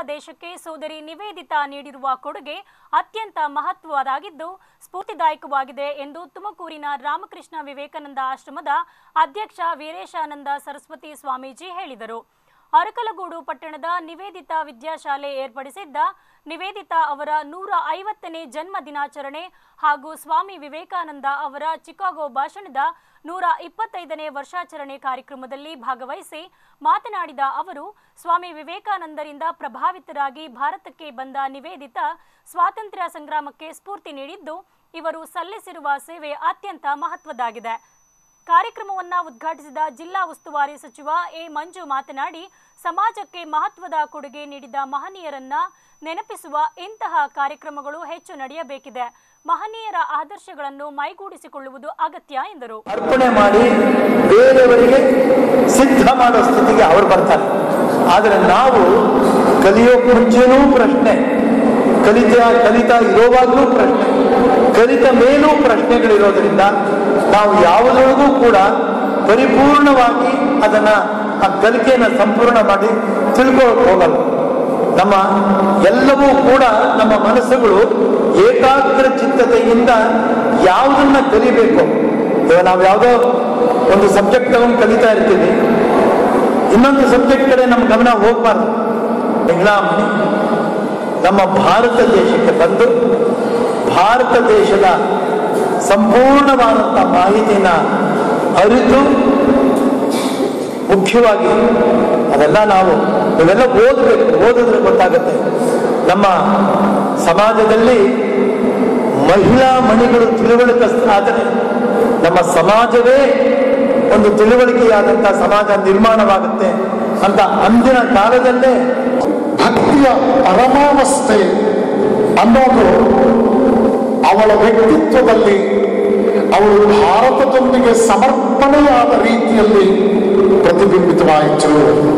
ದೇಶಕ್ಕೆ ಸೋದರಿ ನಿವೇದಿತಾ ನೀಡಿರುವ ಕೊಡುಗೆ ಅತ್ಯಂತ ಮಹತ್ವದಾಗಿದ್ದು ಸ್ಫೂರ್ತಿದಾಯಕವಾಗಿದೆ ಎಂದು ತುಮಕೂರಿನ ರಾಮಕೃಷ್ಣ ವಿವೇಕಾನಂದ ಆಶ್ರಮದ ಅಧ್ಯಕ್ಷ ವೀರೇಶಾನಂದ ಸರಸ್ವತಿ ಸ್ವಾಮೀಜಿ ಹೇಳಿದರು ಅರಕಲಗೂಡು ಪಟ್ಟಣದ ನಿವೇದಿತಾ ವಿದ್ಯಾಶಾಲೆ ಏರ್ಪಡಿಸಿದ್ದ ನಿವೇದಿತಾ ಅವರ ನೂರ ಐವತ್ತನೇ ಜನ್ಮ ದಿನಾಚರಣೆ ಹಾಗೂ ಸ್ವಾಮಿ ವಿವೇಕಾನಂದ ಅವರ ಚಿಕಾಗೋ ಭಾಷಣದ ನೂರ ಇಪ್ಪತ್ತೈದನೇ ವರ್ಷಾಚರಣೆ ಕಾರ್ಯಕ್ರಮದಲ್ಲಿ ಭಾಗವಹಿಸಿ ಮಾತನಾಡಿದ ಅವರು ಸ್ವಾಮಿ ವಿವೇಕಾನಂದರಿಂದ ಪ್ರಭಾವಿತರಾಗಿ ಭಾರತಕ್ಕೆ ಬಂದ ನಿವೇದಿತಾ ಸ್ವಾತಂತ್ರ್ಯ ಸಂಗ್ರಾಮಕ್ಕೆ ಸ್ಫೂರ್ತಿ ನೀಡಿದ್ದು ಇವರು ಸಲ್ಲಿಸಿರುವ ಸೇವೆ ಅತ್ಯಂತ ಮಹತ್ವದಾಗಿದೆ ಕಾರ್ಯಕ್ರಮವನ್ನ ಉದ್ಘಾಟಿಸಿದ ಜಿಲ್ಲಾ ಉಸ್ತುವಾರಿ ಸಚಿವ ಎ ಮಂಜು ಮಾತನಾಡಿ ಸಮಾಜಕ್ಕೆ ಮಹತ್ವದ ಕೊಡುಗೆ ನೀಡಿದ ಮಹನೀಯರನ್ನ ನೆನಪಿಸುವ ಇಂತಹ ಕಾರ್ಯಕ್ರಮಗಳು ಹೆಚ್ಚು ನಡೆಯಬೇಕಿದೆ ಮಹನೀಯರ ಆದರ್ಶಗಳನ್ನು ಮೈಗೂಡಿಸಿಕೊಳ್ಳುವುದು ಅಗತ್ಯ ಎಂದರು ಅರ್ಪಣೆ ಮಾಡಿ ಬೇರೆಯವರಿಗೆ ಸಿದ್ಧ ಮಾಡೋ ಸ್ಥಿತಿಗೆ ಅವರು ಬರ್ತಾರೆ ಆದರೆ ನಾವು ಕಲಿಯೋಕ್ ಮುಂಚೆನೂ ಪ್ರಶ್ನೆ ಕಲಿತಾ ಕಲಿತಾ ಇರೋವಾಗಲೂ ಪ್ರಶ್ನೆ ಕಲಿತ ಮೇಲೂ ಪ್ರಶ್ನೆಗಳಿರೋದ್ರಿಂದ ನಾವು ಯಾವುದರೊಳಗೂ ಕೂಡ ಪರಿಪೂರ್ಣವಾಗಿ ಅದನ್ನ ಆ ಕಲಿಕೆಯನ್ನು ಸಂಪೂರ್ಣ ಮಾಡಿ ತಿಳ್ಕೊಳಕ್ ಹೋಗಲ್ಲ ನಮ್ಮ ಎಲ್ಲವೂ ಕೂಡ ನಮ್ಮ ಮನಸ್ಸುಗಳು ಏಕಾಗ್ರ ಚಿತ್ತತೆಯಿಂದ ಯಾವುದನ್ನ ಕಲಿಬೇಕು ಇವಾಗ ನಾವು ಯಾವುದೋ ಒಂದು ಸಬ್ಜೆಕ್ಟ್ ತಗೊಂಡು ಕಲಿತಾ ಇರ್ತೀವಿ ಇನ್ನೊಂದು ಸಬ್ಜೆಕ್ಟ್ ಕಡೆ ನಮ್ಮ ಗಮನ ಹೋಗ್ಬಾರ್ದು ಮಹಿಳಾಮಣಿ ನಮ್ಮ ಭಾರತ ದೇಶಕ್ಕೆ ಬಂದು ಭಾರತ ದೇಶದ ಸಂಪೂರ್ಣವಾದಂಥ ಮಾಹಿತಿನ ಅರಿತು ಮುಖ್ಯವಾಗಿ ಅದೆಲ್ಲ ನಾವು ಇವೆಲ್ಲ ಓದಬೇಕು ಓದಿದ್ರೆ ಗೊತ್ತಾಗುತ್ತೆ ನಮ್ಮ ಸಮಾಜದಲ್ಲಿ ಮಹಿಳಾ ಮಣಿಗಳು ತಿಳುವಳಿಕೆ ನಮ್ಮ ಸಮಾಜವೇ ಒಂದು ತಿಳುವಳಿಕೆಯಾದಂಥ ಸಮಾಜ ನಿರ್ಮಾಣವಾಗುತ್ತೆ ಅಂತ ಅಂದಿನ ಕಾಲದಲ್ಲೇ ಭಕ್ತಿಯ ಪರಮಾವಸ್ಥೆ ಅನ್ನೋದು ಅವಳ ವ್ಯಕ್ತಿತ್ವದಲ್ಲಿ ಅವಳು ಭಾರತದೊಂದಿಗೆ ಸಮರ್ಪಣೆಯಾದ ರೀತಿಯಲ್ಲಿ ಪ್ರತಿಬಿಂಬಿತವಾಯಿತು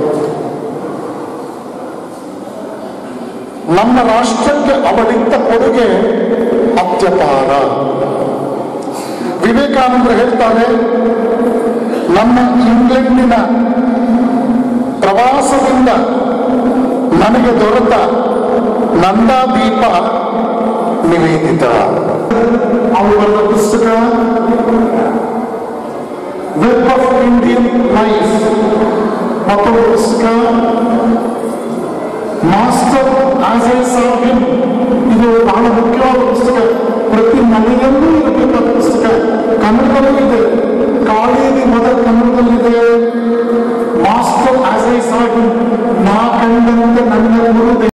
ನಮ್ಮ ರಾಷ್ಟ್ರಕ್ಕೆ ಅವಳಿದ್ದ ಕೊಡುಗೆ ಅತ್ಯಪಾರ ವಿವೇಕಾನಂದರು ಹೇಳ್ತಾರೆ ನಮ್ಮ ಇಂಗ್ಲೆಂಡಿನ ಪ್ರವಾಸದಿಂದ ನನಗೆ ದೊರೆತ ನಂದಾದೀಪ ನಿವೇದಿತ ಅವರ ಪುಸ್ತಕ ವೆಬ್ ಆಫ್ ಇಂಡಿಯನ್ ಲೈಫ್ ಮತ್ತೊಂದು ಪುಸ್ತಕ ಮಾಸ್ಟರ್ ಆಸ್ ಎ ಸಾಹಿಬ್ ಇದು ಬಹಳ ಮುಖ್ಯವಾದ ಪುಸ್ತಕ ಪ್ರತಿ ಮನೆಯಲ್ಲೂ ಇರಬೇಕಾದ ಪುಸ್ತಕ ಕನ್ನಡದಲ್ಲೂ ಇದೆ ಕಾವೇರಿ ಮದ ಕನ್ನಡದಲ್ಲಿದೆ ಮಾಸ್ಟರ್ ಆಸ್ ಎ ಸಾಹಿಬ್ ನಾ ಕಂಡಂತೆ ನನ್ನ